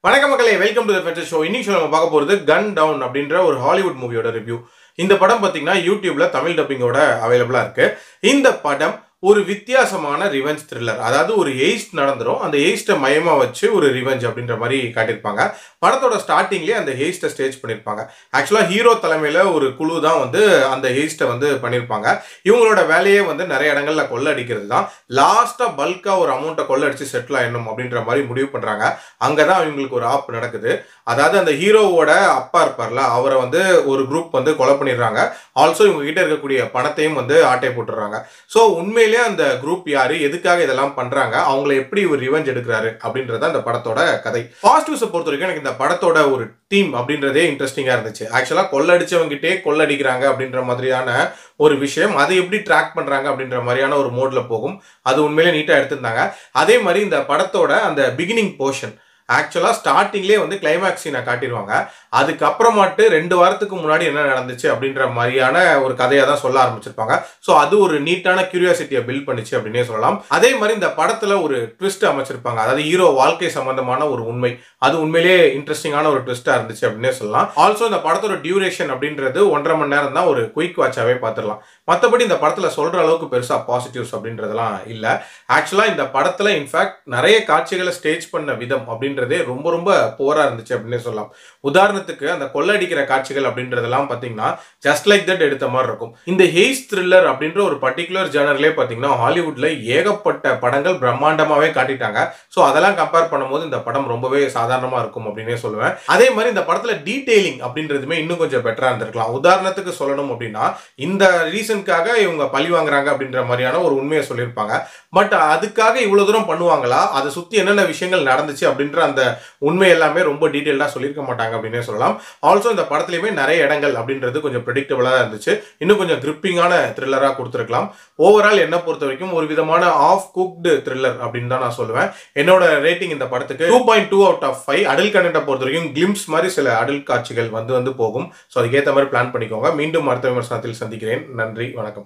வணக்கம் மக்களே welcome to the fencer show இன்னைக்கு show நம்ம பார்க்க போகிறது கன் டவுன் அப்படின்ற ஒரு ஹாலிவுட் மூவியோட ரிவ்யூ இந்த படம் பார்த்தீங்கன்னா யூடியூப்ல தமிழ் டப்பிங்கோட அவைலபிளாக இருக்கு இந்த படம் ஒரு வித்தியாசமான ரிவெஞ்ச் த்ரில்லர் அதாவது ஒரு எய்ஸ்ட் நடந்துரும் அந்த எய்ஸ்ட்டை மையமாக வச்சு ஒரு ரிவெஞ்ச் அப்படின்ற மாதிரி காட்டியிருப்பாங்க படத்தோட ஸ்டார்டிங்லேயே அந்த ஹெய்ஸ்ட்டை ஸ்டேஜ் பண்ணியிருப்பாங்க ஆக்சுவலாக ஹீரோ தலைமையில் ஒரு குழு தான் வந்து அந்த ஹெய்ஸ்ட்டை வந்து பண்ணியிருப்பாங்க இவங்களோட வேலையே வந்து நிறைய இடங்கள்ல கொள்ளடிக்கிறது தான் லாஸ்ட்டாக பல்காக ஒரு அமௌண்ட்டை கொள்ளடிச்சு செட்டில் ஆயிடணும் அப்படின்ற மாதிரி முடிவு பண்ணுறாங்க அங்கே தான் இவங்களுக்கு ஒரு ஆப் நடக்குது அதாவது அந்த ஹீரோவோட அப்பா இருப்பார்ல அவரை வந்து ஒரு குரூப் வந்து கொலை பண்ணிடுறாங்க ஆல்சோ இவங்க கிட்ட இருக்கக்கூடிய பணத்தையும் வந்து ஆட்டை போட்டுடுறாங்க ஸோ உண்மையிலேயே அந்த குரூப் யாரு எதுக்காக இதெல்லாம் பண்றாங்க அவங்கள எப்படி ஒரு ரிவெஞ்ச் எடுக்கிறாரு அப்படின்றத அந்த படத்தோட கதை பாசிட்டிவ்ஸை பொறுத்த வரைக்கும் எனக்கு இந்த படத்தோட ஒரு தீம் அப்படின்றதே இன்ட்ரெஸ்டிங்காக இருந்துச்சு ஆக்சுவலாக கொள்ளடிச்சவங்கிட்டே கொள்ளடிக்கிறாங்க அப்படின்ற மாதிரியான ஒரு விஷயம் அதை எப்படி ட்ராக் பண்ணுறாங்க அப்படின்ற மாதிரியான ஒரு மோடில் போகும் அது உண்மையிலே நீட்டாக எடுத்திருந்தாங்க அதே மாதிரி இந்த படத்தோட அந்த பிகினிங் போர்ஷன் ஆக்சுவலாக ஸ்டார்டிங்லேயே வந்து கிளைமேக்ஸ் சீனை காட்டிடுவாங்க அதுக்கப்புறமாட்டு ரெண்டு வாரத்துக்கு முன்னாடி என்ன நடந்துச்சு அப்படின்ற மாதிரியான ஒரு கதையை தான் சொல்ல ஆரம்பிச்சிருப்பாங்க ஸோ அது ஒரு நீட்டான கியூரியாசிட்டியை பில்ட் பண்ணிச்சு அப்படின்னே சொல்லலாம் அதே மாதிரி இந்த படத்தில் ஒரு ட்விஸ்ட் அமைச்சிருப்பாங்க அதாவது ஹீரோ வாழ்க்கை சம்பந்தமான ஒரு உண்மை அது உண்மையிலேயே இன்ட்ரெஸ்டிங்கான ஒரு ட்விஸ்ட்டாக இருந்துச்சு அப்படின்னே சொல்லலாம் ஆல்சோ இந்த படத்தோட டியூரேஷன் அப்படின்றது ஒன்றரை மணி நேரம் தான் ஒரு குயிக் வாட்சாவே பார்த்துடலாம் மற்றபடி இந்த படத்தில் சொல்கிற அளவுக்கு பெருசாக பாசிட்டிவ்ஸ் அப்படின்றதெல்லாம் இல்லை ஆக்சுவலாக இந்த படத்தில் இன்ஃபேக்ட் நிறைய காட்சிகளை ஸ்டேஜ் பண்ண விதம் அப்படின்றதே ரொம்ப ரொம்ப போராக இருந்துச்சு அப்படின்னே சொல்லலாம் உதாரணத்துக்கு அந்த கொள்ளடிக்கிற காட்சிகள் அப்படின்றதெல்லாம் பார்த்தீங்கன்னா ஜஸ்ட் லைக் தட் எடுத்த மாதிரி இருக்கும் இந்த ஹெய்ஸ் த்ரில்லர் அப்படின்ற ஒரு பர்டிகுலர் ஜேனர்லேயே பார்த்தீங்கன்னா ஹாலிவுட்ல ஏகப்பட்ட படங்கள் பிரம்மாண்டமாகவே காட்டிட்டாங்க ஸோ அதெல்லாம் கம்பேர் பண்ணும்போது இந்த படம் ரொம்பவே சாதாரணமாக இருக்கும் அப்படின்னே சொல்லுவேன் அதே மாதிரி இந்த படத்தில் டீட்டெயிலிங் அப்படின்றதுமே இன்னும் கொஞ்சம் பெட்டராக இருந்திருக்கலாம் உதாரணத்துக்கு சொல்லணும் அப்படின்னா இந்த ரீசனுக்காக இவங்க பழி வாங்குறாங்க அப்படின்ற மாதிரியான ஒரு உண்மையை சொல்லியிருப்பாங்க பட் அதுக்காக இவ்வளோ தூரம் பண்ணுவாங்களா அதை சுற்றி என்னென்ன விஷயங்கள் நடந்துச்சு அப்படின்ற அந்த உண்மை எல்லாமே ரொம்ப டீட்டெயிலாக சொல்லியிருக்க மாட்டாங்க அப்படின்னே சொல்லலாம் ஆல்சோ இந்த படத்துலையுமே நிறைய இடங்கள் அப்படின்றது கொஞ்சம் ப்ரெடிக்டபிளாக இருந்துச்சு இன்னும் கொஞ்சம் கிரிப்பிங்கான த்ரில்லராக கொடுத்துருக்கலாம் ஓவரால் என்ன பொறுத்த வரைக்கும் ஒரு விதமான ஆஃப் குக்டு த்ரில்லர் அப்படின்னு தான் நான் சொல்லுவேன் என்னோட ரேட்டிங் இந்த படத்துக்கு two point two out of five adult கண்டென்ட்டை பொறுத்த வரைக்கும் கிளிம்ஸ் மாதிரி சில அடல் காட்சிகள் வந்து வந்து போகும் ஸோ அதுக்கேற்ற மாதிரி பிளான் பண்ணிக்கோங்க மீண்டும் அடுத்த விமர்சனத்தில் சந்திக்கிறேன் நன்றி வணக்கம்